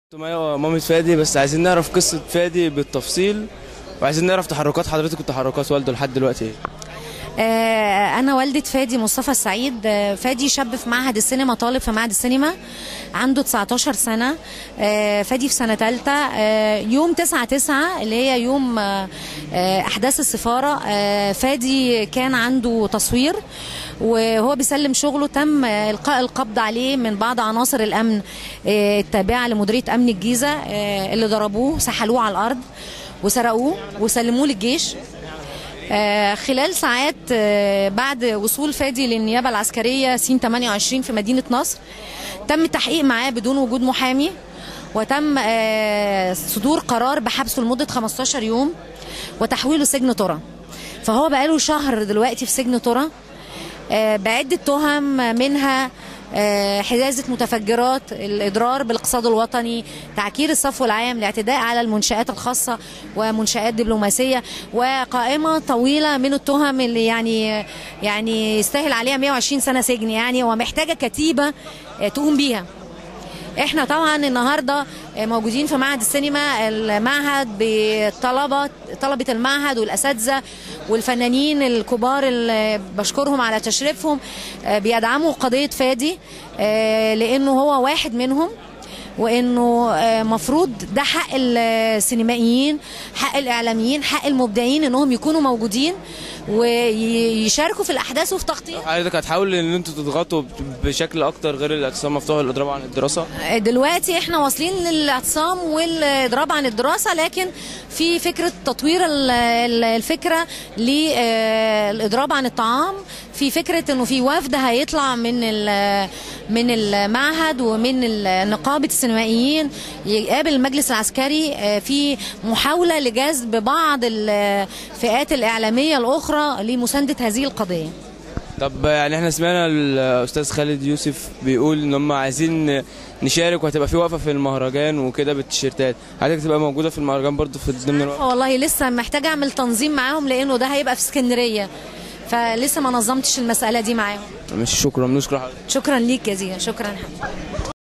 معايا مامة فادي بس عايزين نعرف قصة فادي بالتفصيل وعايزين نعرف تحركات حضرتك وتحركات والده لحد دلوقتي ايه آه، أنا والدة فادي مصطفى السعيد آه، فادي شاب في معهد السينما طالب في معهد السينما عنده 19 سنة آه، فادي في سنة ثالثة يوم 9 9 اللي هي يوم آه، آه، أحداث السفارة آه، فادي كان عنده تصوير وهو بيسلم شغله تم آه، إلقاء القبض عليه من بعض عناصر الأمن آه، التابعة لمديرية أمن الجيزة آه، اللي ضربوه سحلوه على الأرض وسرقوه وسلموه للجيش آه، خلال ساعات آه، بعد وصول فادي للنيابة العسكرية سين 28 في مدينة نصر تم التحقيق معاه بدون وجود محامي وتم آه، صدور قرار بحبسه لمدة 15 يوم وتحويله سجن ترى فهو بقاله شهر دلوقتي في سجن ترى آه، بعدة تهم منها آه، حجازة متفجرات الإضرار بالاقتصاد الوطني تعكير الصفو العام الاعتداء على المنشآت الخاصة ومنشآت دبلوماسية وقائمة طويلة من التهم اللي يعني يعني يستاهل عليها 120 سنة سجن يعني ومحتاجة كتيبة آه، تقوم بيها احنا طبعا النهارده موجودين في معهد السينما المعهد بطلبه طلبه المعهد والاساتذه والفنانين الكبار اللي بشكرهم على تشريفهم آه، بيدعموا قضيه فادي آه، لانه هو واحد منهم وانه آه، مفروض ده حق السينمائيين حق الاعلاميين حق المبدعين انهم يكونوا موجودين ويشاركوا في الاحداث وفي تخطيط حضرتك هتحاول ان انتوا تضغطوا بشكل اكتر غير الاعتصام مفتوح الاضراب عن الدراسة دلوقتي احنا واصلين للاعتصام والاضراب عن الدراسه لكن في فكره تطوير ال- ال- الفكره للاضراب عن الطعام في فكره انه في وفد هيطلع من ال- من المعهد ومن ال- نقابه السينمائيين يقابل المجلس العسكري آه، في محاوله لجذب بعض الفئات الاعلاميه الاخرى لمسانده هذه القضيه طب يعني احنا سمعنا الاستاذ خالد يوسف بيقول ان هم عايزين نشارك وهتبقى في وقفة في المهرجان وكده بالتيشيرتات حضرتك تبقى موجودة في المهرجان برضو في ضمن الوقت والله لسه محتاجه اعمل تنظيم معاهم لانه ده هيبقى في اسكندريه فلسه ما نظمتش المساله دي معاهم مش شكرا بنشكر حضرتك شكرا ليك يا زينه شكرا